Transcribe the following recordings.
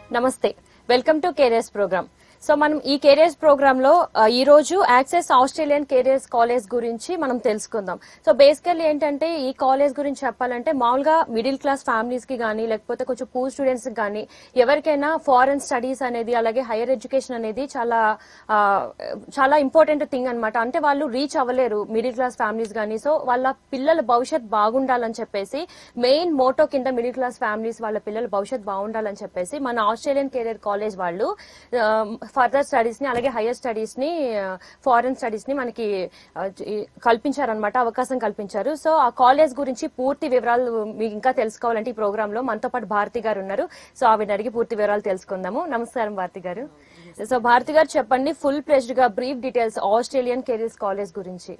నమస్తే welcome to careers program so మనం ఈ కేరియర్స్ ప్రోగ్రామ్ లో ఆ, ఈ రోజు యాక్సెస్ ఆస్ట్రేలియన్ కేరియర్స్ కాలేజ్ గురించి మనం తెలుసుకుందాం సో బేసికల్లీ ఏంటంటే ఈ కాలేజ్ గురించి చెప్పాలంటే మామూలుగా మిడిల్ క్లాస్ ఫ్యామిలీస్ కి కానీ లేకపోతే కొంచెం పూర్ స్టూడెంట్స్ కి కానీ ఎవరికైనా ఫారెన్ స్టడీస్ అనేది అలాగే హైయర్ ఎడ్యుకేషన్ అనేది చాలా ఆ, చాలా ఇంపార్టెంట్ థింగ్ అన్నమాట అంటే వాళ్ళు రీచ్ అవ్వలేరు మిడిల్ క్లాస్ ఫ్యామిలీస్ కానీ సో వాళ్ళ పిల్లల భవిష్యత్ బాగుండాలని చెప్పేసి మెయిన్ మోటో కింద మిడిల్ క్లాస్ ఫ్యామిలీస్ వాళ్ళ పిల్లల భవిష్యత్ బాగుండాలని చెప్పేసి మన ఆస్ట్రేలియన్ కెరియర్ కాలేజ్ వాళ్ళు ఫర్దర్ స్టడీస్ ని అలాగే హైయర్ స్టడీస్ ని ఫారెన్ స్టడీస్ ని మనకి ఆ, ఈ- కల్పించారనమాట అవకాశం కల్పించారు సో ఆ కాలేజ్ గురించి పూర్తి వివరాలు మీకు ఇంకా తెలుసుకోవాలంటే ఈ ప్రోగ్రామ్ లో మనతో పాటు భారతి గారు ఉన్నారు సో ఆవిడ అడిగి పూర్తి వివరాలు తెలుసుకుందాము నమస్కారం భారతి గారు సో భారతి గారు చెప్పండి ఫుల్ ప్రెస్డ్ గా brief details Australian careers college గురించి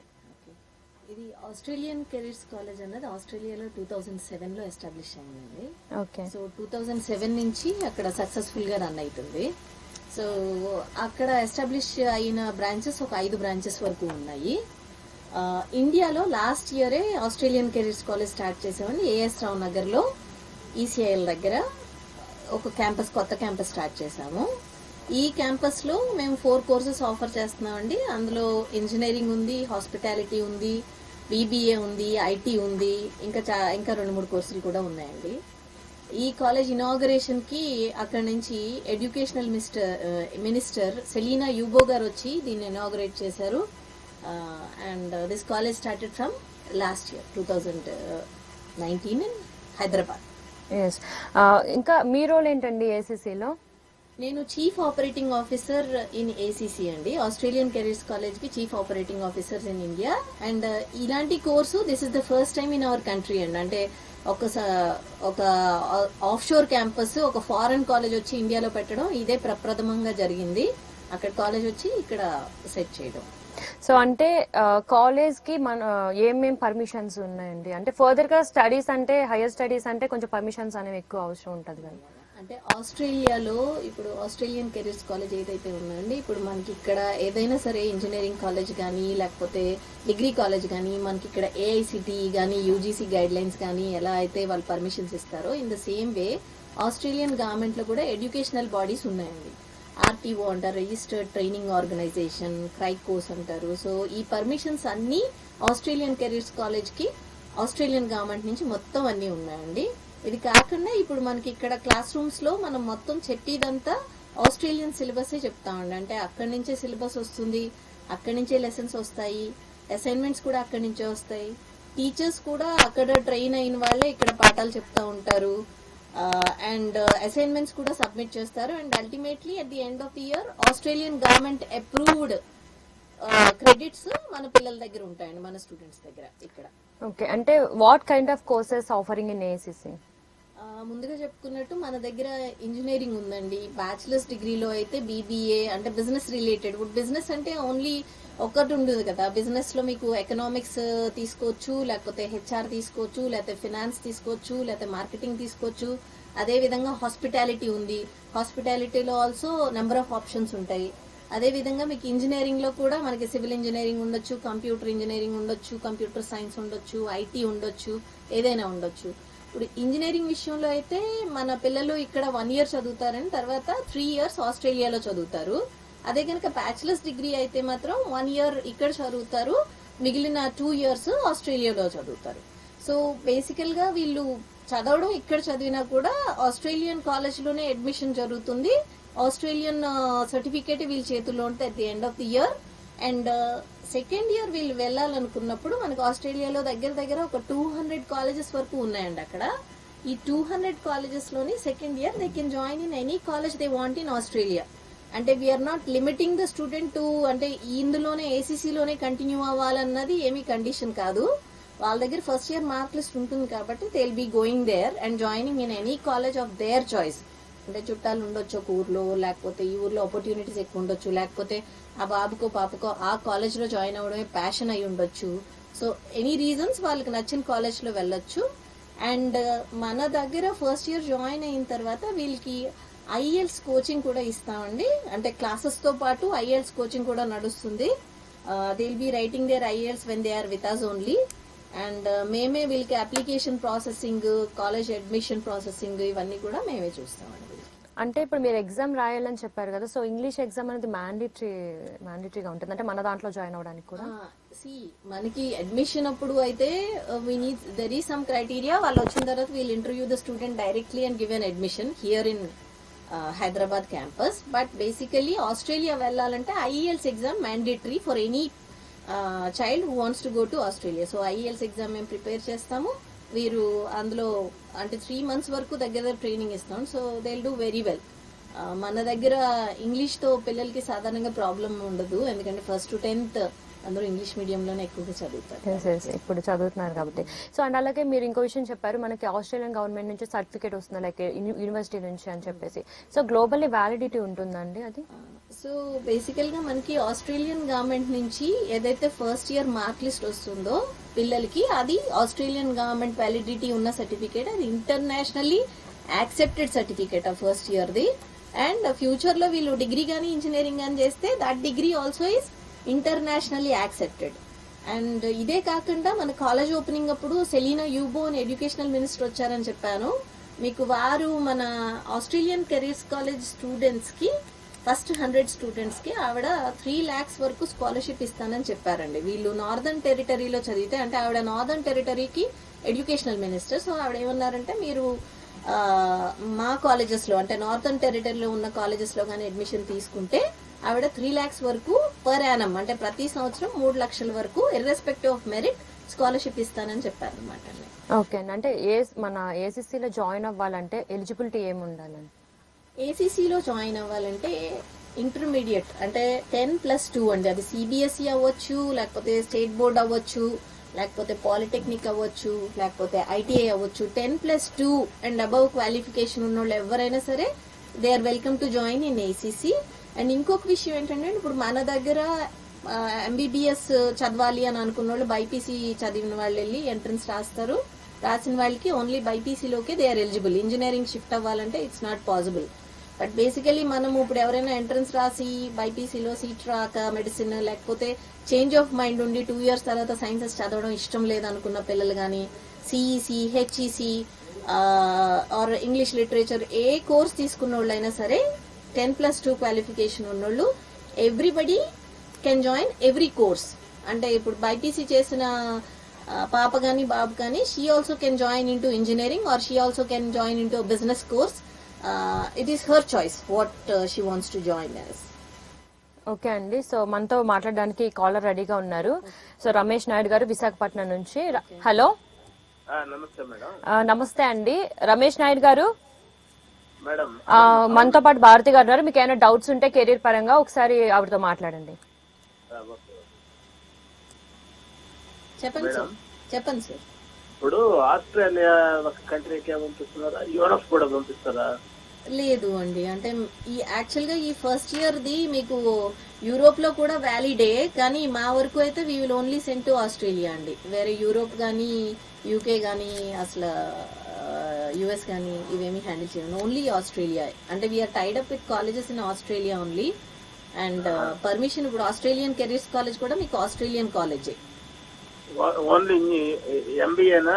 ఇది ఆస్ట్రేలియన్ కెరీర్స్ కాలేజ్ అన్నది ఆస్ట్రేలియాలో టూ థౌజండ్ సెవెన్ లో ఎస్టాబ్లిష్ అయిందండి okay so two thousand seven నుంచి అక్కడ సక్సెస్ఫుల్ గా రన్ అవుతుంది సో అక్కడ ఎస్టాబ్లిష్ అయిన బ్రాంచెస్ ఒక ఐదు బ్రాంచెస్ వరకు ఉన్నాయి ఆ, ఇండియాలో లాస్ట్ ఇయరే ఆస్ట్రేలియన్ కెరీర్స్ కాలేజ్ స్టార్ట్ చేసామని ఏఎస్ రావు నగర్ లో ఈసీఐఎల్ దగ్గర ఒక క్యాంపస్ కొత్త క్యాంపస్ స్టార్ట్ చేసాము ఈ క్యాంపస్ లో మేము ఫోర్ కోర్సెస్ ఆఫర్ చేస్తున్నామండి అందులో ఇంజనీరింగ్ ఉంది హాస్పిటాలిటీ ఉంది బీబీఏ ఉంది ఐటీ ఉంది ఇంకా చా- ఇంకా రెండు మూడు కోర్సులు కూడా ఉన్నాయండి ఈ కాలేజ్ ఇనాగరేషన్ కి అక్కడ నుంచి educational minister minister Selena Uibo గారు వచ్చి దీన్ని ఇనాగరేట్ చేశారు and this college started from last year two thousand nineteen in Hyderabad yes ఇంకా మీ రోల్ ఏంటండి ఏసీసీలో నేను chief operating officer in ACC అండి ఆస్ట్రేలియన్ కెరీర్స్ కాలేజ్ కి chief operating officers in India and ఇలాంటి course this is the first time in our country అండి అంటే ఒక స- ఒక ఆఫ్ షోర్ క్యాంపస్ ఒక ఫారెన్ కాలేజ్ వచ్చి ఇండియాలో పెట్టడం ఇదే ప్రప్రథమంగా జరిగింది అక్కడ కాలేజ్ వచ్చి ఇక్కడ సెట్ చేయడం సో అంటే కాలేజ్ కి మన ఏమేం పర్మిషన్స్ ఉన్నాయండి అంటే ఫర్దర్ గా స్టడీస్ అంటే హైయర్ స్టడీస్ అంటే కొంచెం పర్మిషన్స్ అనేవి ఎక్కువ అవసరం ఉంటది కదా అంటే ఆస్ట్రేలియాలో ఇప్పుడు ఆస్ట్రేలియన్ కెరీర్స్ కాలేజ్ ఏదైతే ఉందండి ఇప్పుడు మనకి ఇక్కడ ఏదైనా సరే ఇంజనీరింగ్ కాలేజ్ కానీ లేకపోతే డిగ్రీ కాలేజ్ కానీ మనకి ఇక్కడ ఏఐసిటి కానీ యూజీసీ గైడ్ లైన్స్ కానీ ఎలా అయితే వాళ్ళు పర్మిషన్స్ ఇస్తారో in the same way Australian government లో కూడా ఎడ్యుకేషనల్ బాడీస్ ఉన్నాయండి ఆర్టీఓ అంటారు రిజిస్టర్డ్ ట్రైనింగ్ ఆర్గనైజేషన్ క్రైకోస్ అంటారు సో ఈ పర్మిషన్స్ అన్ని ఆస్ట్రేలియన్ కెరీర్స్ కాలేజ్ కి ఆస్ట్రేలియన్ గవర్నమెంట్ నుంచి మొత్తం అన్ని ఉన్నాయండి ఇది కాకుండా ఇప్పుడు మనకి ఇక్కడ క్లాస్ రూమ్స్ లో మనం మొత్తం చెప్పేదంతా ఆస్ట్రేలియన్ సిలబస్ చెప్తామండి అంటే అక్కడి నుంచే సిలబస్ వస్తుంది అక్కడి నుంచే లెసన్స్ వస్తాయి అసైన్మెంట్స్ కూడా అక్కడి నుంచే వస్తాయి టీచర్స్ కూడా అక్కడ ట్రైన్ అయిన వాళ్ళే ఇక్కడ పాఠాలు చెప్తా ఉంటారు అండ్ అసైన్మెంట్స్ కూడా సబ్మిట్ చేస్తారు and ultimately at the end of the year Australian government approved credits మన పిల్లల దగ్గర ఉంటాయండి మన స్టూడెంట్స్ దగ్గర ఇక్కడ ఓకే అంటే what kind of courses offering in ACC ఆ, ముందుగా చెప్పుకున్నట్టు మన దగ్గర ఇంజనీరింగ్ ఉందండి బ్యాచిలర్స్ డిగ్రీలో అయితే బీబీఏ అంటే బిజినెస్ రిలేటెడ్ ఇప్పుడు బిజినెస్ అంటే ఓన్లీ ఒకటి ఉండదు కదా బిజినెస్ లో మీకు ఎకనామిక్స్ తీసుకోవచ్చు లేకపోతే హెచ్ఆర్ తీసుకోవచ్చు లేకపోతే ఫినాన్స్ తీసుకోవచ్చు లేకపోతే మార్కెటింగ్ తీసుకోవచ్చు అదే విధంగా హాస్పిటాలిటీ ఉంది హాస్పిటాలిటీలో ఆల్సో నెంబర్ ఆఫ్ ఆప్షన్స్ ఉంటాయి అదే విధంగా మీకు ఇంజనీరింగ్ లో కూడా మనకి సివిల్ ఇంజనీరింగ్ ఉండొచ్చు కంప్యూటర్ ఇంజనీరింగ్ ఉండొచ్చు కంప్యూటర్ సైన్స్ ఉండొచ్చు ఐటీ ఉండొచ్చు ఏదైనా ఉండొచ్చు ఇప్పుడు ఇంజనీరింగ్ విషయంలో అయితే మన పిల్లలు ఇక్కడ వన్ ఇయర్ చదువుతారని తర్వాత త్రీ ఇయర్స్ ఆస్ట్రేలియాలో చదువుతారు అదే కనుక బ్యాచిలర్స్ డిగ్రీ అయితే మాత్రం వన్ ఇయర్ ఇక్కడ చదువుతారు మిగిలిన టూ ఇయర్స్ ఆస్ట్రేలియాలో చదువుతారు సో బేసికల్ గా వీళ్ళు చదవడం ఇక్కడ చదివినా కూడా ఆస్ట్రేలియన్ కాలేజ్ లోనే అడ్మిషన్ జరుగుతుంది ఆస్ట్రేలియన్ సర్టిఫికేట్ వీళ్ళ చేతుల్లో ఉంటే at the end of the year and second year వీళ్ళు వెళ్ళాలనుకున్నప్పుడు మనకు ఆస్ట్రేలియాలో దగ్గర దగ్గర ఒక టూ హండ్రెడ్ కాలేజెస్ వరకు ఉన్నాయండి అక్కడ ఈ టూ హండ్రెడ్ కాలేజెస్ లోని second year they can join in any college they want in Australia అంటే we're not limiting the student to అంటే ఇందులోనే ఏసీసీలోనే కంటిన్యూ అవ్వాలన్నది ఏమీ కండిషన్ కాదు వాళ్ళ దగ్గర ఫస్ట్ ఇయర్ మార్క్ లిస్ట్ ఉంటుంది కాబట్టి they will be going there and joining in any college of their choice అంటే చుట్టాలు ఉండొచ్చు ఒక ఊర్లో లేకపోతే ఈ ఊర్లో ఆపర్చునిటీస్ ఎక్కువ ఉండొచ్చు లేకపోతే ఆ బాబుకో పాపకో ఆ కాలేజ్ లో జాయిన్ అవ్వడమే ప్యాషన్ అయి ఉండొచ్చు సో ఎనీ రీజన్స్ వాళ్ళకి నచ్చిన కాలేజ్ లో వెళ్ళొచ్చు అండ్ మన దగ్గర ఫస్ట్ ఇయర్ జాయిన్ అయిన తర్వాత వీళ్ళకి ఐఎల్స్ కోచింగ్ కూడా ఇస్తామండి అంటే క్లాసెస్ తో పాటు ఐఎల్స్ కోచింగ్ కూడా నడుస్తుంది they will be writing there IELTS when they are with us only and మేమే వీళ్ళకి application processing college admission processing ఇవన్నీ కూడా మేమే చూస్తామండి అంటే ఇప్పుడు మీరు ఎగ్జామ్ రాయాలని చెప్పారు కదా సో ఇంగ్లీష్ ఎగ్జామ్ అనేది మ్యాండేటరీ మ్యాండేటరీగా ఉంటుంది అంటే మన దాంట్లో జాయిన్ అవ్వడానికి కూడా సి మనకి అడ్మిషన్ అప్పుడు అయితే వీ నీడ్ దెర్ ఈ సమ్ క్రైటీరియా వాళ్ళు వచ్చిన తర్వాత we'll interview the student directly and give an admission here in Hyderabad campus but basically Australia వెళ్ళాలంటే IELTS exam mandatory for any child who wants to go to Australia so IELTS exam మేము prepare చేస్తాము వీరు అందులో అంటే three months వరకు దగ్గర దగ్గర training ఇస్తాం so they do very well మన దగ్గర ఇంగ్లీష్ తో పిల్లలకి సాధారణంగా ప్రాబ్లం ఉండదు ఎందుకంటే ఫస్ట్ టు టెన్త్ అందరూ ఇంగ్లీష్ మీడియంలోనే ఎక్కువగా చదువుతారు Yes, yes, ఇప్పుడు చదువుతున్నారు కాబట్టి సో అండ్ అలాగే మీరు ఇంకో విషయం చెప్పారు మనకి ఆస్ట్రేలియన్ గవర్నమెంట్ నుంచి సర్టిఫికేట్ వస్తుంది లైక్ యూనివర్సిటీ నుంచి అని చెప్పేసి సో గ్లోబల్లీ వ్యాలిడిటీ ఉంటుందండి అది సో బేసికల్ గా మనకి ఆస్ట్రేలియన్ గవర్నమెంట్ నుంచి ఏదైతే ఫస్ట్ ఇయర్ మార్క్ లిస్ట్ వస్తుందో పిల్లలకి అది ఆస్ట్రేలియన్ గవర్నమెంట్ వ్యాలిడిటీ ఉన్న సర్టిఫికేట్ అది ఇంటర్నేషనల్లీ యాక్సెప్టెడ్ సర్టిఫికేట్ ఆ ఫస్ట్ ఇయర్ ది అండ్ ఫ్యూచర్ లో వీళ్ళు డిగ్రీ కానీ ఇంజనీరింగ్ కానీ చేస్తే that degree also is internationally accepted and ఇదే కాకుండా మన కాలేజ్ ఓపెనింగ్ అప్పుడు సెలీనా యూబో అని ఎడ్యుకేషనల్ మినిస్టర్ వచ్చారని చెప్పాను మీకు వారు మన ఆస్ట్రేలియన్ కెరీర్స్ కాలేజ్ స్టూడెంట్స్ కి ఫస్ట్ హండ్రెడ్ స్టూడెంట్స్ కి ఆవిడ త్రీ లాక్స్ వరకు స్కాలర్షిప్ ఇస్తానని చెప్పారండి వీళ్ళు నార్దర్న్ టెరిటరీలో చదివితే అంటే ఆవిడ నార్దర్న్ టెరిటరీకి ఎడ్యుకేషనల్ మినిస్టర్ సో ఆవిడ ఏమన్నారంటే మీరు ఆ, మా కాలేజెస్ లో అంటే నార్దర్న్ టెరిటరీలో ఉన్న కాలేజెస్ లో కానీ అడ్మిషన్ తీసుకుంటే ఆవిడ త్రీ లాక్స్ వరకు పర్ యానం అంటే ప్రతి సంవత్సరం మూడు లక్షల వరకు ఇర్రెస్పెక్టివ్ ఆఫ్ మెరిట్ స్కాలర్షిప్ ఇస్తానని చెప్పారనమాట అండి ఓకే అండి అంటే ఏ మన ఏసీసీలో జాయిన్ అవ్వాలంటే ఎలిజిబిలిటీ ఏమి ఉండాలండి ఏసీసీలో జాయిన్ అవ్వాలంటే ఇంటర్మీడియట్ అంటే టెన్ ప్లస్ టూ అండి అది సిబిఎస్ఈ అవ్వచ్చు లేకపోతే స్టేట్ బోర్డ్ అవ్వచ్చు లేకపోతే పాలిటెక్నిక్ అవ్వచ్చు లేకపోతే ఐటీఐ అవ్వచ్చు ten plus two and above qualification ఉన్న వాళ్ళు ఎవరైనా సరే they are welcome to join in ACC and ఇంకొక విషయం ఏంటంటే ఇప్పుడు మన దగ్గర ఎంబీబీఎస్ చదవాలి అని అనుకున్న వాళ్ళు బైపీసీ చదివిన వాళ్ళు వెళ్ళి ఎంట్రన్స్ రాస్తారు రాసిన వాళ్ళకి ఓన్లీ బైపీసీలోకే they are eligible engineering shift అవ్వాలంటే it's not possible but basically మనం ఇప్పుడు ఎవరైనా ఎంట్రన్స్ రాసి బైపీసీలో సీట్ రాక మెడిసిన్ లేకపోతే చేంజ్ ఆఫ్ మైండ్ ఉండి టూ ఇయర్స్ తర్వాత సైన్సెస్ చదవడం ఇష్టం లేదనుకున్న పిల్లలు కానీ CEC HEC or English literature ఏ కోర్స్ తీసుకున్న వాళ్ళైనా సరే టెన్ ప్లస్ టూ క్వాలిఫికేషన్ ఉన్నోళ్ళు everybody can join every course అంటే ఇప్పుడు బైపీసీ చేసిన ఆ, పాప కానీ బాబు కానీ she also can join in to engineering or she also can join in to business course it is her choice what she wants to join as okay అండి so మనతో మాట్లాడడానికి కాలర్ రెడీగా ఉన్నారు సో రమేష్ నాయుడు గారు విశాఖపట్నం నుంచి ర- హలో ఆ, నమస్తే మేడం ఆ, నమస్తే అండి రమేష్ నాయుడు గారు మేడం ఆ, మనతో పాటు భారతి గారు ఉన్నారు మీకు ఏమైనా డౌట్స్ ఉంటే కెరీర్ పరంగా ఒకసారి ఆవిడతో మాట్లాడండి ఆ, ఓకే. చెప్పండి సార్ చెప్పండి సార్ ఇప్పుడు ఆస్ట్రేలియా ఒక కంట్రీకి పంపిస్తున్నారా యూరప్ కూడా పంపిస్తారా లేదు అండి అంటే ఈ యాక్చువల్ గా ఈ ఫస్ట్ ఇయర్ ది మీకు యూరోప్ లో కూడా వ్యాలిడే కానీ మా వరకు అయితే we will only send to Australia అండి వేరే యూరోప్ కానీ యూకే కానీ అసలు యుఎస్ కానీ ఇవేమీ హ్యాండిల్ చేయండి ఓన్లీ ఆస్ట్రేలియా అంటే we're tied up with colleges in Australia only and permission ఇప్పుడు ఆస్ట్రేలియన్ కెరీర్స్ కాలేజ్ కూడా మీకు ఆస్ట్రేలియన్ కాలేజే ఓన్లీ ఎంబీఏనా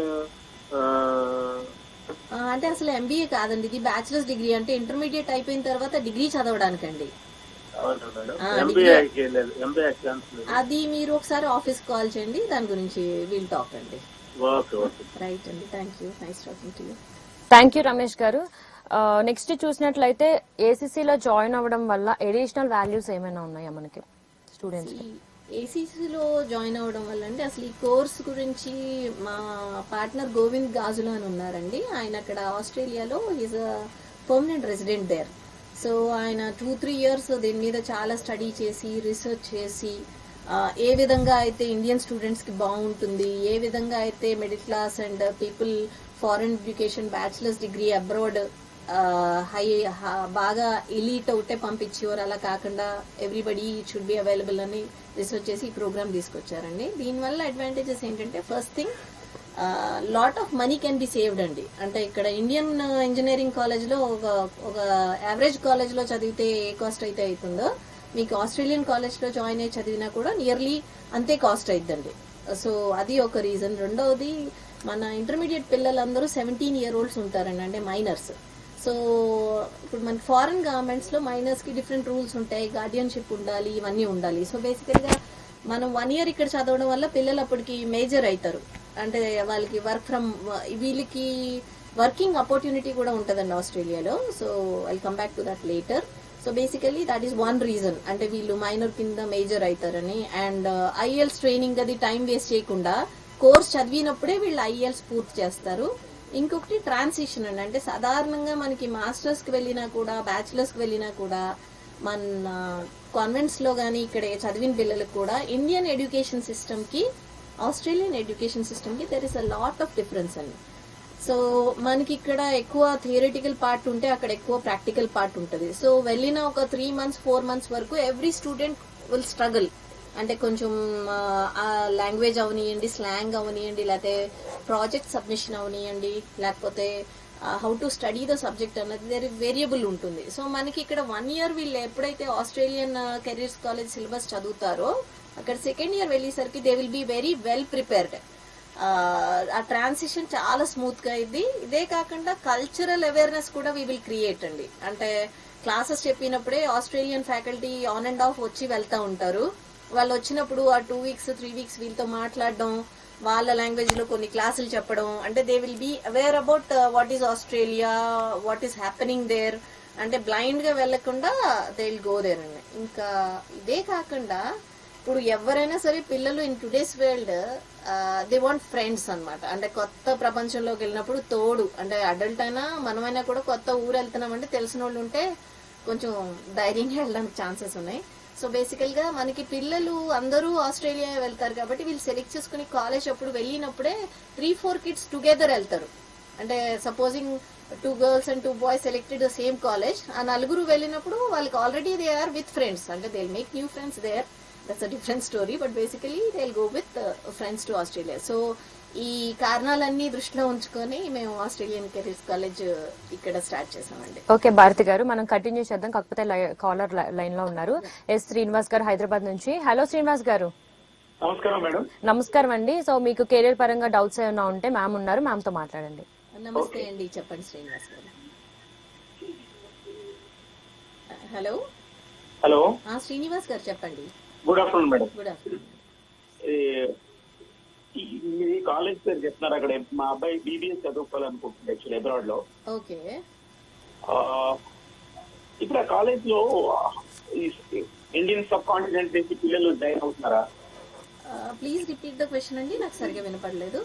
ఆ, అంటే అసలు ఎంబీఏ కాదండి ఇది బ్యాచిలర్స్ డిగ్రీ అంటే ఇంటర్మీడియట్ అయిపోయిన తర్వాత డిగ్రీ చదవడానికండి అవునా మేడం ఆ, ఎంబీఏకి లేదు ఎంబీఏ ఛాన్స్ లేదు అది మీరు ఒకసారి ఆఫీస్ కాల్ చేయండి దాని గురించి వీల్ టాక్ అండి ఓకే ఓకే రైట్ అండి thank you nice talking to you thank you Ramesh గారు నెక్స్ట్ చూసినట్లయితే ఏసీసీలో జాయిన్ అవ్వడం వల్ల ఎడిషనల్ వాల్యూస్ ఏమైనా ఉన్నాయా మనకి స్టూడెంట్స్ ఏసీసీలో జాయిన్ అవ్వడం వల్ల అండి అసలు ఈ కోర్స్ గురించి మా పార్ట్నర్ గోవింద్ గాజులు అని ఉన్నారండి ఆయన అక్కడ ఆస్ట్రేలియాలో is permanent resident there so ఆయన టూ త్రీ ఇయర్స్ దీని మీద చాలా స్టడీ చేసి రీసెర్చ్ చేసి ఆ, ఏ విధంగా అయితే ఇండియన్ స్టూడెంట్స్ కి బాగుంటుంది ఏ విధంగా అయితే middle class and people foreign education bachelor's degree abroad high బాగా ఎలీట్ ఒకటే పంపించేవారు అలా కాకుండా ఎవ్రీబడి షుడ్ బి అవైలబుల్ అని రీసెర్చ్ చేసి ఈ ప్రోగ్రామ్ తీసుకొచ్చారండి దీనివల్ల అడ్వాంటేజెస్ ఏంటంటే first thing lot of money can be saved అండి అంటే ఇక్కడ ఇండియన్ ఇంజనీరింగ్ కాలేజ్ లో ఒక ఒక యావరేజ్ కాలేజ్ లో చదివితే ఏ కాస్ట్ అయితే అవుతుందో మీకు ఆస్ట్రేలియన్ కాలేజ్ లో జాయిన్ అయ్యి చదివినా కూడా నియర్లీ అంతే కాస్ట్ అయిద్దండి సో అది ఒక రీజన్ రెండవది మన ఇంటర్మీడియట్ పిల్లలందరూ సెవెంటీన్ ఇయర్ ఓల్డ్స్ ఉంటారండి అంటే మైనర్స్ సో ఇప్పుడు మనకి ఫారిన్ గవర్నమెంట్స్ లో మైనర్స్ కి డిఫరెంట్ రూల్స్ ఉంటాయి గార్డియన్షిప్ ఉండాలి ఇవన్నీ ఉండాలి సో బేసికల్ గా మనం వన్ ఇయర్ ఇక్కడ చదవడం వల్ల పిల్లలు అప్పటికి మేజర్ అవుతారు అంటే వాళ్ళకి వర్క్ ఫ్రమ్ వీళ్ళకి వర్కింగ్ ఆపర్చునిటీ కూడా ఉంటుందండి ఆస్ట్రేలియాలో so I come back to that later so basically that is one reason అంటే వీళ్ళు మైనర్ కింద మేజర్ అవుతారని అండ్ ఐఎల్స్ ట్రైనింగ్ అది టైం వేస్ట్ చేయకుండా కోర్స్ చదివినప్పుడే వీళ్ళు ఐఎల్స్ పూర్తి చేస్తారు ఇంకొకటి ట్రాన్సిషన్ అండి అంటే సాధారణంగా మనకి మాస్టర్స్ కి వెళ్ళినా కూడా బ్యాచిలర్స్ కి వెళ్ళినా కూడా మన కాన్వెంట్స్ లో కానీ ఇక్కడ చదివిన పిల్లలకు కూడా ఇండియన్ ఎడ్యుకేషన్ సిస్టమ్ కి ఆస్ట్రేలియన్ ఎడ్యుకేషన్ సిస్టమ్ కి there is a lot of difference అండి సో మనకి ఇక్కడ ఎక్కువ థియరిటికల్ పార్ట్ ఉంటే అక్కడ ఎక్కువ ప్రాక్టికల్ పార్ట్ ఉంటుంది సో వెళ్ళిన ఒక త్రీ మంత్స్ ఫోర్ మంత్స్ వరకు ఎవ్రీ స్టూడెంట్ విల్ స్ట్రగుల్ అంటే కొంచెం ఆ లాంగ్వేజ్ అవనియండి స్లాంగ్ అవనియండి లేకపోతే ప్రాజెక్ట్ సబ్మిషన్ అవనియండి లేకపోతే how to study the subject అన్నది దేర్ వేరియబుల్ ఉంటుంది సో మనకి ఇక్కడ వన్ ఇయర్ వీళ్ళు ఎప్పుడైతే ఆస్ట్రేలియన్ కెరీర్స్ కాలేజ్ సిలబస్ చదువుతారో అక్కడ సెకండ్ ఇయర్ వెళ్ళేసరికి they will be very well prepared ఆ ట్రాన్సిషన్ చాలా స్మూత్ గా అయింది ఇదే కాకుండా కల్చరల్ అవేర్నెస్ కూడా వీ విల్ క్రియేట్ అండి అంటే క్లాసెస్ చెప్పినప్పుడే Australian faculty on and off వచ్చి వెళ్తా ఉంటారు వాళ్ళు వచ్చినప్పుడు ఆ టూ వీక్స్ త్రీ వీక్స్ వీళ్ళతో మాట్లాడడం వాళ్ళ లాంగ్వేజ్ లో కొన్ని క్లాసులు చెప్పడం అంటే they will be aware about what is Australia what is happening there అంటే బ్లైండ్ గా వెళ్లకుండా దే విల్ గో దేర్ అండి ఇంకా ఇదే కాకుండా ఇప్పుడు ఎవరైనా సరే పిల్లలు in today's world they want friends అన్నమాట అంటే కొత్త ప్రపంచంలోకి వెళ్ళినప్పుడు తోడు అంటే అడల్ట్ అయినా మనమైనా కూడా కొత్త ఊరు వెళ్తున్నామంటే తెలిసిన వాళ్ళు ఉంటే కొంచెం ధైర్యంగా వెళ్ళడానికి ఛాన్సెస్ ఉన్నాయి సో బేసికల్ గా మనకి పిల్లలు అందరూ ఆస్ట్రేలియా వెళ్తారు కాబట్టి వీళ్ళు సెలెక్ట్ చేసుకుని కాలేజ్ అప్పుడు వెళ్ళినప్పుడే త్రీ ఫోర్ కిడ్స్ టుగెదర్ వెళ్తారు అంటే supposing two girls and two boys selected same college ఆ నలుగురు వెళ్ళినప్పుడు వాళ్ళకి already they are with friends అంటే they make new friends there that's a different story but basically they go with friends to Australia so ఈ కారణాలన్నీ దృష్టిలో ఉంచుకొని మేము ఆస్ట్రేలియన్ కెరీర్స్ కాలేజ్ ఇక్కడ స్టార్ట్ చేసామండి ఓకే భారతి గారు మనం కంటిన్యూ చేద్దాం కాకపోతే కాలర్ లైన్ లో ఉన్నారు ఎస్ శ్రీనివాస్ గారు హైదరాబాద్ నుంచి హలో శ్రీనివాస్ గారు నమస్కారం మేడం నమస్కారం అండి సో మీకు కెరీర్ పరంగా డౌట్స్ ఏమైనా ఉంటే మ్యామ్ ఉన్నారు మ్యామ్ తో మాట్లాడండి నమస్తే అండి చెప్పండి శ్రీనివాస్ గారు హలో హలో ఆ, శ్రీనివాస్ గారు చెప్పండి good afternoon madam good afternoon మీది కాలేజ్ పేరు చెప్తున్నారు అక్కడ మా అబ్బాయి బీబీఎస్ చదువుకోవాలనుకుంటుంది యాక్చువల్ అబ్రాడ్ లో ఓకే ఆ, ఇప్పుడు ఆ కాలేజ్ లో ఈ ఇండియన్ సబ్ కాంటినెంట్ నుంచి పిల్లలు జాయిన్ అవుతున్నారా ప్లీజ్ రిపీట్ ద క్వశ్చన్ అండి నాకు సరిగా వినపడలేదు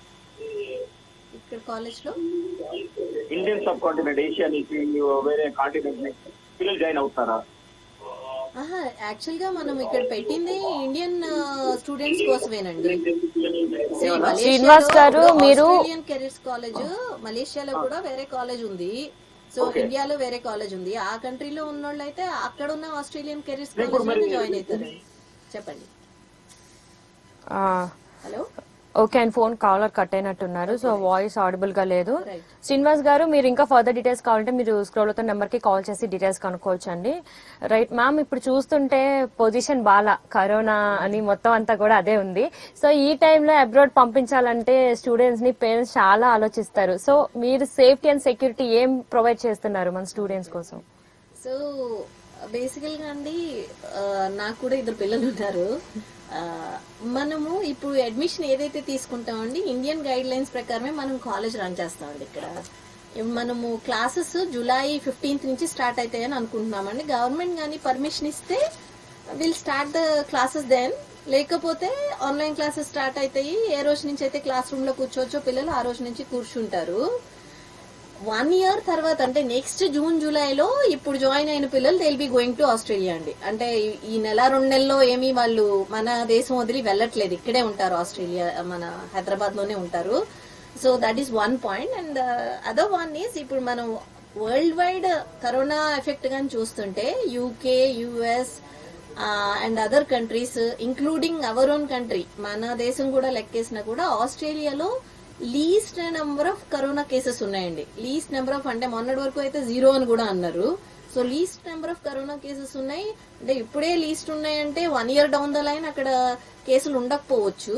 ఇక్కడ కాలేజ్ లో ఇండియన్ సబ్ కాంటినెంట్ ఏషియా నుంచి వేరే కాంటినెంట్ నుంచి పిల్లలు జాయిన్ అవుతారా ఆహా యాక్చువల్ గా మనం ఇక్కడ పెట్టింది ఇండియన్ స్టూడెంట్స్ కోసమేనండి See, మలేషియాలో శ్రీనివాస్ గారు, ఇప్పుడు మీరు- ఆస్ట్రేలియన్ కెరీర్స్ కాలేజ్ మలేషియాలో కూడా వేరే కాలేజ్ ఉంది సో ఇండియాలో వేరే కాలేజ్ ఉంది ఆ కంట్రీలో ఉన్న వాళ్ళు అయితే అక్కడ ఉన్న ఆస్ట్రేలియన్ కెరీర్స్ కాలేజ్ లోనే జాయిన్ అవుతారు చెప్పండి ఆ, hello okay and phone caller cut అయినట్టున్నారు సో వాయిస్ ఆడిబుల్ గా లేదు రైట్ శ్రీనివాస్ గారు మీరు ఇంకా ఫర్దర్ డీటెయిల్స్ కావాలంటే మీరు స్క్రోల్ అవుతున్న నెంబర్ కి కాల్ చేసి డీటెయిల్స్ కనుక్కోవచ్చండి రైట్ మ్యామ్ ఇప్పుడు చూస్తుంటే పొజిషన్ బాలా కరోనా అని మొత్తం అంతా కూడా అదే ఉంది సో ఈ టైంలో అబ్రాడ్ పంపించాలంటే స్టూడెంట్స్ ని పేరెంట్స్ చాలా ఆలోచిస్తారు సో మీరు సేఫ్టీ అండ్ సెక్యూరిటీ ఏం ప్రొవైడ్ చేస్తున్నారు మన స్టూడెంట్స్ కోసం సో బేసికల్ గా అండి ఆ, నాకు కూడా ఇద్దరు పిల్లలు ఉన్నారు ఆ, మనము ఇప్పుడు అడ్మిషన్ ఏదైతే తీసుకుంటామండి ఇండియన్ గైడ్ లైన్స్ ప్రకారమే మనం కాలేజ్ రన్ చేస్తామండి ఇక్కడ మనము క్లాసెస్ జూలై ఫిఫ్టీన్త్ నుంచి స్టార్ట్ అవుతాయని అనుకుంటున్నామండి గవర్నమెంట్ కానీ పర్మిషన్ ఇస్తే will start the classes then లేకపోతే ఆన్లైన్ క్లాసెస్ స్టార్ట్ అవుతాయి ఏ రోజు నుంచి అయితే క్లాస్ రూమ్ లో కూర్చోవచ్చో పిల్లలు ఆ రోజు నుంచి కూర్చుంటారు వన్ ఇయర్ తర్వాత అంటే నెక్స్ట్ జూన్ జూలైలో ఇప్పుడు జాయిన్ అయిన పిల్లలు they be going to Australia అండి అంటే ఈ- ఈ నెల రెండు నెలల్లో ఏమీ వాళ్ళు మన దేశం వదిలి వెళ్ళట్లేదు ఇక్కడే ఉంటారు ఆస్ట్రేలియా మన హైదరాబాద్ లోనే ఉంటారు so that is one point and other one is ఇప్పుడు మనం వరల్డ్ వైడ్ కరోనా ఎఫెక్ట్ గాని చూస్తుంటే UK US and other countries including our own country మన దేశం కూడా లెక్కేసినా కూడా ఆస్ట్రేలియాలో least number of corona cases ఉన్నాయండి లీస్ట్ నెంబర్ ఆఫ్ అంటే మొన్నటి వరకు అయితే జీరో అని కూడా అన్నారు so least number of corona cases ఉన్నాయి అంటే ఇప్పుడే లీస్ట్ ఉన్నాయంటే one year down the line అక్కడ కేసులు ఉండకపోవచ్చు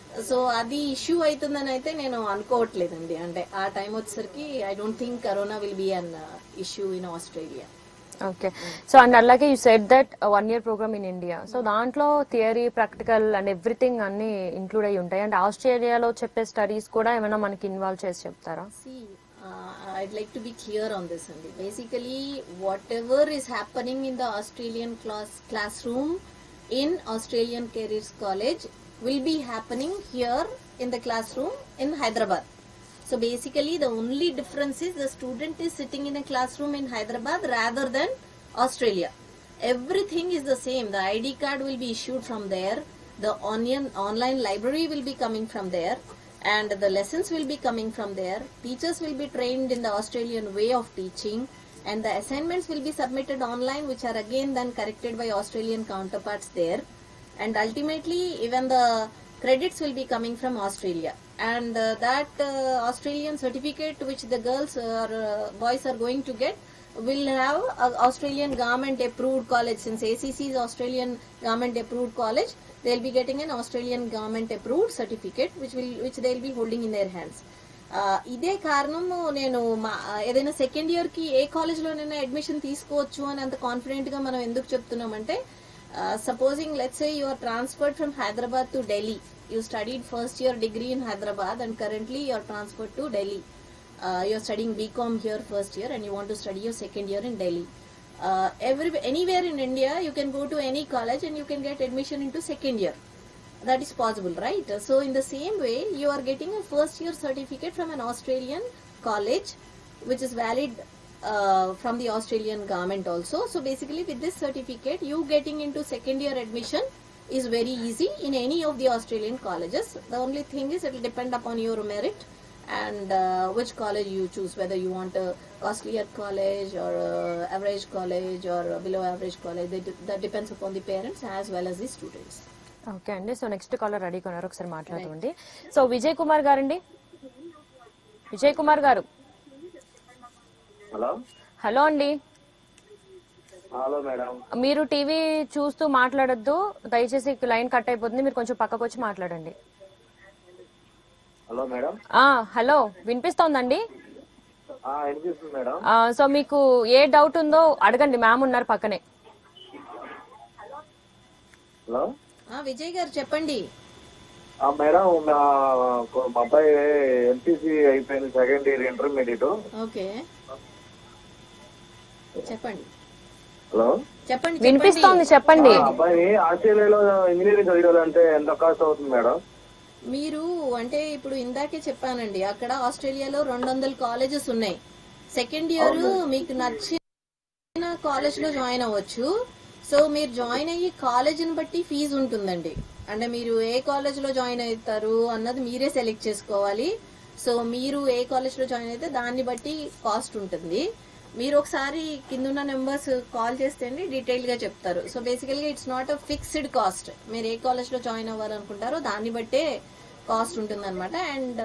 సో అది ఇష్యూ అవుతుందని అయితే నేను అనుకోవట్లేదండి అంటే ఆ టైం వచ్చేసరికి I don't think corona will be an issue in Australia okay so and అలాగే you set that one year program in India so దాంట్లో థియరీ ప్రాక్టికల్ అండ్ ఎవ్రీథింగ్ అన్ని ఇంక్లూడ్ అయి ఉంటాయి అండ్ ఆస్ట్రేలియాలో చెప్పే స్టడీస్ కూడా ఏమైనా మనకి ఇన్వాల్వ్ చేసి చెప్తారా See, uh, I'd like to be clear on this, Andy. Basically, whatever is happening in the Australian class classroom in Australian Careers College will be happening here in the classroom in Hyderabad. So basically, the only difference is the student is sitting in a classroom in Hyderabad rather than Australia. Everything is the same. The ID card will be issued from there. The onion online library will be coming from there, and the lessons will be coming from there. Teachers will be trained in the Australian way of teaching, and the assignments will be submitted online, which are again then corrected by Australian counterparts there and ultimately even the credits will be coming from australia and uh, that uh, australian certificate which the girls or uh, boys are going to get will have a australian government approved college since acc is australian government approved college they'll be getting an australian government approved certificate which will which they'll be holding in their hands ఆ, ఇదే కారణము నేను మా ఏదైనా second year కి ఏ college లోనైనా admission తీసుకోవచ్చు అని అంత కాన్ఫిడెంట్ గా మనం ఎందుకు చెప్తున్నామంటే supposing let's say you are transferred from Hyderabad to Delhi you studied first year degree in Hyderabad and currently you are transferred to Delhi you are studying BCom here first year and you want to study your second year in Delhi every anywhere in india you can go to any college and you can get admission into second year that is possible right so in the same way you are getting a first year certificate from an australian college which is valid uh, from the australian government also so basically with this certificate you getting into second year admission is very easy in any of the australian colleges the only thing is it will depend upon your merit and uh, which college you choose whether you want a costlier college or uh, average college or a below average college that, that depends upon the parents as well as the students okay అండి so next caller ready కొన్నారు ఒకసారి మాట్లాడుతుంది so Vijay Kumar గారండి విజయ్ కుమార్ గారు hello hello అండి hello madam మీరు TV చూస్తూ మాట్లాడొద్దు దయచేసి లైన్ కట్ అయిపోతుంది మీరు కొంచెం పక్కకు వచ్చి మాట్లాడండి హలో మేడం ఆ హలో వినిపిస్తోందండి ఆ, వినిపిస్తుంది మేడం ఆ, సో మీకు ఏ డౌట్ ఉందో అడగండి మ్యామ్ ఉన్నారు పక్కనే హలో ఆ, విజయ్ గారు చెప్పండి ఆ, మేడం మా మా అబ్బాయి ఎంపీసీ అయిపోయింది సెకండ్ ఇయర్ ఇంటర్మీడియట్ ఓకే చెప్పండి హలో చెప్పండి వినిపిస్తోంది చెప్పండి. చెప్పండి ఆ అబ్బాయి ఆస్ట్రేలియాలో ఇంజనీరింగ్ చదివాలంటే ఎంత కాస్ట్ అవుతుంది మేడం మీరు అంటే ఇప్పుడు ఇందాకే చెప్పానండి అక్కడ ఆస్ట్రేలియాలో రెండు వందల కాలేజెస్ ఉన్నాయి సెకండ్ ఇయర్ మీకు నచ్చిన కాలేజ్ లో జాయిన్ అవ్వచ్చు సో మీరు జాయిన్ అయ్యి కాలేజీని బట్టి ఫీజు ఉంటుందండి అంటే మీరు ఏ కాలేజ్ లో జాయిన్ అవుతారు అన్నది మీరే సెలెక్ట్ చేసుకోవాలి సో మీరు ఏ కాలేజ్ లో జాయిన్ అయితే దాన్ని బట్టి కాస్ట్ ఉంటుంది మీరు ఒకసారి కిందున్న నెంబర్స్ కాల్ చేస్తే అండి డీటెయిల్ గా చెప్తారు సో బేసికల్ గా it's not a fixed cost మీరు ఏ కాలేజ్ లో జాయిన్ అవ్వాలనుకుంటారో దాన్ని బట్టే కాస్ట్ ఉంటుంది అనమాట అండ్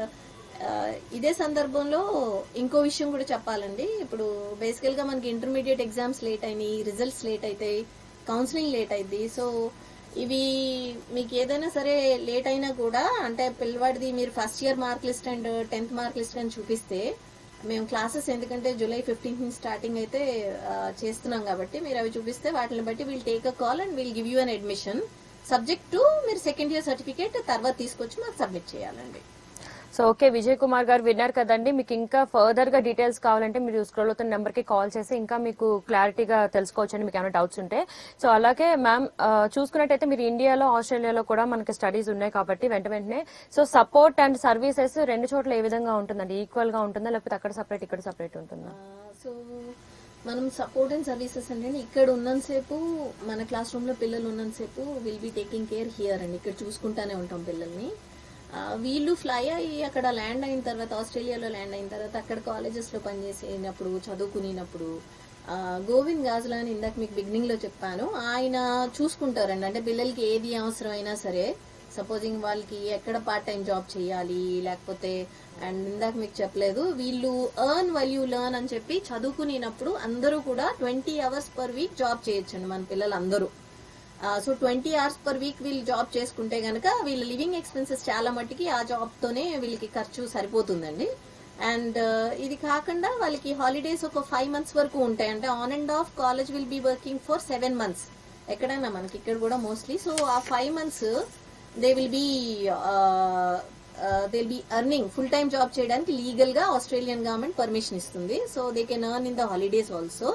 ఇదే సందర్భంలో ఇంకో విషయం కూడా చెప్పాలండి ఇప్పుడు బేసికల్ గా మనకి ఇంటర్మీడియట్ ఎగ్జామ్స్ లేట్ అయినాయి రిజల్ట్స్ లేట్ అవుతాయి కౌన్సిలింగ్ లేట్ అయింది సో ఇవి మీకు ఏదైనా సరే లేట్ అయినా కూడా అంటే పిల్లవాడిది మీరు first year mark list and tenth mark list అని చూపిస్తే మేము క్లాసెస్ ఎందుకంటే జూలై ఫిఫ్టీన్త్ నుంచి స్టార్టింగ్ అయితే ఆ, చేస్తున్నాం కాబట్టి మీరు అవి చూపిస్తే వాటిని బట్టి we'll take a call and we'll give you an admission subject to మీరు సెకండ్ ఇయర్ సర్టిఫికేట్ తర్వాత తీసుకొచ్చి మాకు సబ్మిట్ చేయాలండి సో ఓకే విజయ్ కుమార్ గారు విన్నారు కదండి మీకు ఇంకా ఫర్దర్ గా డీటెయిల్స్ కావాలంటే మీరు స్క్రోల్ అవుతున్న నెంబర్ కి కాల్ చేసి ఇంకా మీకు క్లారిటీగా తెలుసుకోవచ్చండి మీకు ఏమైనా డౌట్స్ ఉంటే సో అలాగే మ్యామ్ చూసుకున్నట్టయితే మీరు ఇండియాలో ఆస్ట్రేలియాలో కూడా మనకి స్టడీస్ ఉన్నాయి కాబట్టి వెంట వెంటనే సో సపోర్ట్ అండ్ సర్వీసెస్ రెండు చోట్ల ఏ విధంగా ఉంటుందండి ఈక్వల్ గా ఉంటుందా లేకపోతే అక్కడ సపరేట్ ఇక్కడ సపరేట్ ఉంటుందా సో మనం సపోర్ట్ అండ్ సర్వీసెస్ అంటే ఇక్కడ ఉన్నంతసేపు మన క్లాస్ రూమ్ లో పిల్లలు ఉన్నంతసేపు will be taking care here అండి ఇక్కడ చూసుకుంటానే ఉంటాం పిల్లల్ని ఆ, వీళ్ళు ఫ్లై అయ్యి అక్కడ ల్యాండ్ అయిన తర్వాత ఆస్ట్రేలియాలో ల్యాండ్ అయిన తర్వాత అక్కడ కాలేజెస్ లో పనిచేసినప్పుడు చదువుకునేటప్పుడు ఆ, గోవింద్ గాజులా అని ఇందాక మీకు బిగినింగ్ లో చెప్పాను ఆయన చూసుకుంటారండి అంటే పిల్లలకి ఏది అవసరమైనా సరే సపోజింగ్ వాళ్ళకి ఎక్కడ పార్ట్ టైం జాబ్ చేయాలి లేకపోతే అండ్ ఇందాక మీకు చెప్పలేదు వీళ్ళు ఎర్న్ వాల్యూ లర్న్ అని చెప్పి చదువుకునేటప్పుడు అందరూ కూడా twenty hours per week job చేయొచ్చండి మన పిల్లలు అందరూ so twenty hours per week వీళ్ళు జాబ్ చేసుకుంటే గనక వీళ్ళ లివింగ్ ఎక్స్పెన్సెస్ చాలా మట్టికి ఆ జాబ్ తోనే వీళ్ళకి ఖర్చు సరిపోతుందండి అండ్ ఇది కాకుండా వాళ్ళకి హాలిడేస్ ఒక ఫైవ్ మంత్స్ వరకు ఉంటాయి అంటే on and off college will be working for seven months ఎక్కడైనా మనకి ఇక్కడ కూడా mostly so ah five months they will be they will be earning full time job చేయడానికి లీగల్ గా ఆస్ట్రేలియన్ గవర్నమెంట్ పర్మిషన్ ఇస్తుంది so they can earn in the holidays also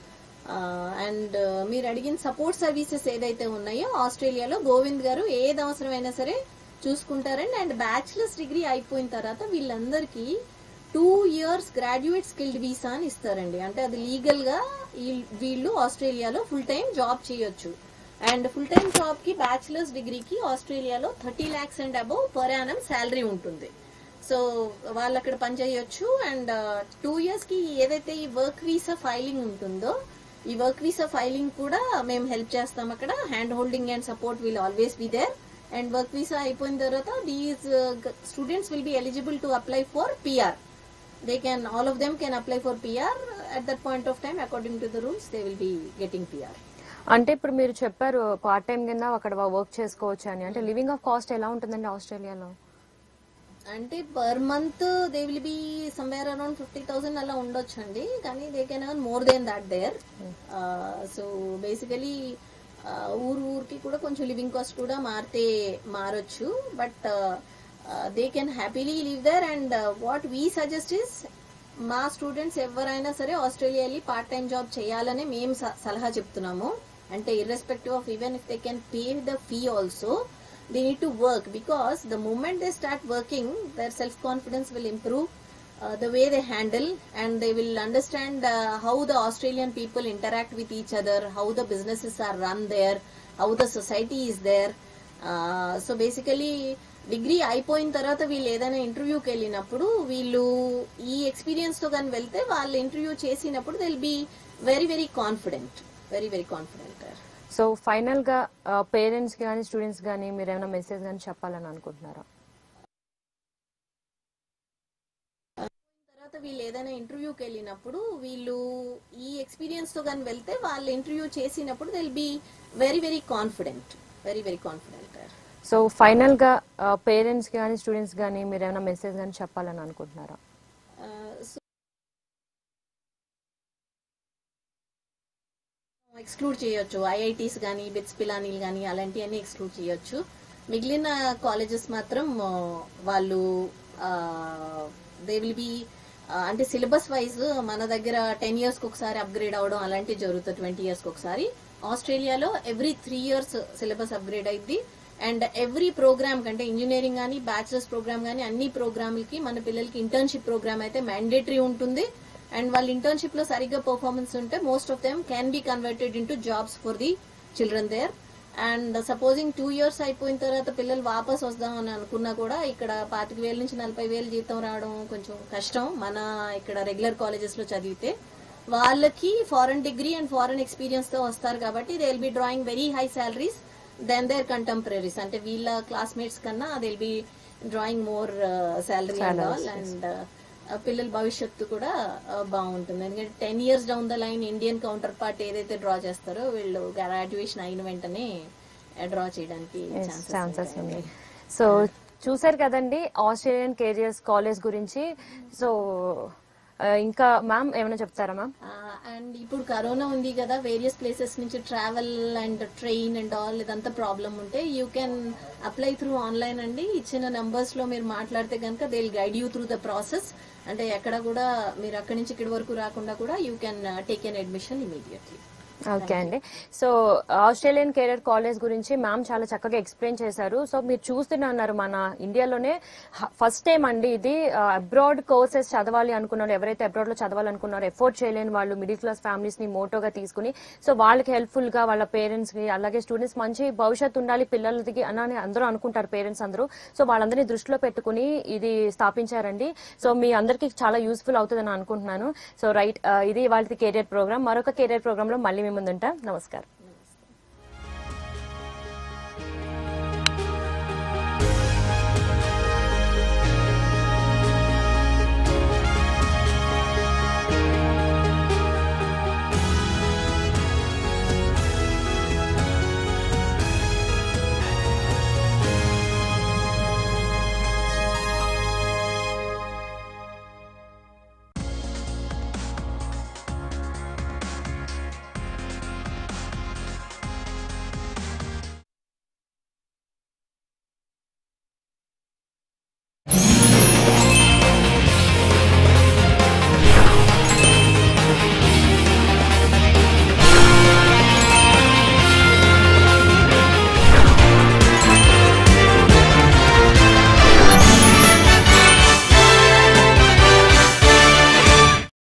and మీరు అడిగిన support services ఏదైతే ఉన్నాయో ఆస్ట్రేలియాలో గోవింద్ గారు ఏది అవసరమైనా సరే చూసుకుంటారండి అండ్ బ్యాచిలర్స్ డిగ్రీ అయిపోయిన తర్వాత వీళ్ళందరికీ two years graduate skilled visa అని ఇస్తారండి అంటే అది లీగల్ గా ఈ- వీళ్ళు ఆస్ట్రేలియాలో ఫుల్ టైం జాబ్ చేయొచ్చు అండ్ ఫుల్ టైం జాబ్ కి బ్యాచిలర్స్ డిగ్రీకి ఆస్ట్రేలియాలో thirty lakhs and above per annum salary ఉంటుంది సో వాళ్ళు అక్కడ పని చేయొచ్చు అండ్ టూ ఇయర్స్ కి ఏదైతే ఈ వర్క్ వీసా ఫైలింగ్ ఉంటుందో ఈ వర్క్ వీసా ఫైలింగ్ కూడా మేము హెల్ప్ చేస్తాం అక్కడ hand holding and support will always be there and work visa అయిపోయిన తర్వాత these students will be eligible to apply for PR they can all of them can apply for PR at that point of time according to the rules they will be getting PR అంటే ఇప్పుడు మీరు చెప్పారు part time కింద అక్కడ work చేసుకోవచ్చు అని అంటే living of cost ఎలా ఉంటుందండి ఆస్ట్రేలియాలో అంటే per month they will be somewhere around fifty thousand అలా ఉండొచ్చు అండి కానీ they can earn more than that there so basically ఊరు ఊరికి కూడా కొంచెం లివింగ్ కాస్ట్ కూడా మారితే మారొచ్చు but they can happily live there and what we suggest is మా స్టూడెంట్స్ ఎవరైనా సరే ఆస్ట్రేలియా వెళ్ళి పార్ట్ టైం జాబ్ చేయాలని మేము స- సలహా చెప్తున్నాము అంటే irrespective of even if they can pay the fee also they need to work because the moment they start working their self confidence will improve uh, the way they handle and they will understand uh, how the australian people interact with each other how the businesses are run there how the society is there uh, so basically degree అయిపోయిన తర్వాత వీళ్ళు ఏదైనా ఇంటర్వ్యూకి వెళ్ళినప్పుడు వీళ్ళు ఈ experience తో కానీ వెళ్తే వాళ్ళు ఇంటర్వ్యూ చేసినప్పుడు they'll be very very confident very very confident so final గా పేరెంట్స్ కానీ స్టూడెంట్స్ కానీ మీరు ఏమైనా మెసేజ్ కానీ చెప్పాలని అనుకుంటున్నారా తర్వాత వీళ్ళు ఏదైనా ఇంటర్వ్యూకి వెళ్ళినప్పుడు వీళ్ళు ఈ ఎక్స్పీరియన్స్ తో కానీ వెళ్తే వాళ్ళు ఇంటర్వ్యూ చేసినప్పుడు they'll be very very confident very very confident so final గా పేరెంట్స్ కానీ స్టూడెంట్స్ కానీ మీరు ఏమైనా మెసేజ్ కానీ చెప్పాలని అనుకుంటున్నారా ఎక్స్క్లూడ్ చేయొచ్చు ఐఐటీస్ కానీ బిట్స్ పిలానీలు కానీ అలాంటివన్నీ ఎక్స్క్లూడ్ చేయొచ్చు మిగిలిన కాలేజెస్ మాత్రం ఆ, వాళ్ళు దే విల్ బి అంటే సిలబస్ వైజ్ మన దగ్గర టెన్ ఇయర్స్ ఒకసారి అప్గ్రేడ్ అవడం అలాంటివి జరుగుతుంది ట్వంటీ ఇయర్స్ ఒకసారి ఆస్ట్రేలియాలో every three years syllabus upgrade అయింది అండ్ ఎవ్రీ ప్రోగ్రామ్ కంటే ఇంజనీరింగ్ కానీ బ్యాచిలర్స్ ప్రోగ్రామ్ కానీ అన్ని ప్రోగ్రామ్లకి మన పిల్లలకి ఇంటర్న్షిప్ ప్రోగ్రామ్ అయితే మ్యాండేటరీ ఉంటుంది అండ్ వాళ్ళ ఇంటర్న్షిప్ లో సరిగ్గా పర్ఫార్మెన్స్ ఉంటే most of them can be converted into jobs for the children there and supposing two years అయిపోయిన తర్వాత పిల్లలు వాపస్ వద్దామని అనుకున్నా కూడా ఇక్కడ పాతిక వేల నుంచి నలభై వేలు జీతం రావడం కొంచెం కష్టం మన ఇక్కడ రెగ్యులర్ కాలేజెస్ లో చదివితే వాళ్ళకి foreign degree and foreign experience తో వస్తారు కాబట్టి they will be drawing very high salaries then their contemporaries అంటే వీళ్ళ క్లాస్మేట్స్ కన్నా they will be drawing more salary and all and పిల్లల భవిష్యత్తు కూడా uh, బాగుంటుంది ఎందుకంటే ten years down the line Indian counterpart ఏదైతే డ్రా చేస్తారో వీళ్ళు గ్రాడ్యుయేషన్ అయిన వెంటనే డ్రా చేయడానికి ఛాన్సెస్ ఛాన్సెస్ ఉన్నాయి సో చూసారు కదండి ఆస్ట్రేలియన్ కేరియర్స్ కాలేజ్ గురించి సో ఇంకా మ్యామ్ ఏమైనా చెప్తారా మ్యామ్ అండ్ ఇప్పుడు కరోనా ఉంది కదా వేరియస్ ప్లేసెస్ నుంచి travel and train and all ఇదంతా ప్రాబ్లం ఉంటే you can apply through online అండి ఇచ్చిన నంబర్స్ లో మీరు మాట్లాడితే కనుక they guide you through the process అంటే ఎక్కడ కూడా మీరు అక్కడి నుంచి ఇక్కడి వరకు రాకుండా కూడా you can take an admission immediately okay అండి సో ఆస్ట్రేలియన్ కెరియర్ కాలేజ్ గురించి మ్యామ్ చాలా చక్కగా ఎక్స్ప్లెయిన్ చేశారు సో మీరు చూస్తూనే ఉన్నారు మన ఇండియాలోనే ఫస్ట్ టైం అండి ఇది అబ్రాడ్ కోర్సెస్ చదవాలి అనుకున్నారు ఎవరైతే అబ్రాడ్ లో చదవాలనుకున్నారో ఎఫోర్డ్ చేయలేని వాళ్ళు మిడిల్ క్లాస్ ఫ్యామిలీస్ ని మోటోగా తీసుకుని సో వాళ్ళకి హెల్ప్ఫుల్ గా వాళ్ళ పేరెంట్స్ కి అలాగే స్టూడెంట్స్ మంచి భవిష్యత్తు ఉండాలి పిల్లలకి అని అందరూ అనుకుంటారు పేరెంట్స్ అందరూ సో వాళ్ళందరినీ దృష్టిలో పెట్టుకుని ఇది స్థాపించారండి సో మీ అందరికీ చాలా యూస్ఫుల్ అవుతుందని అనుకుంటున్నాను సో రైట్ ఇది వాళ్ళకి కెరియర్ ప్రోగ్రామ్ మరొక కెరియర్ ప్రోగ్రామ్ లో మళ్ళీ మీ ముందుంటాం నమస్కారం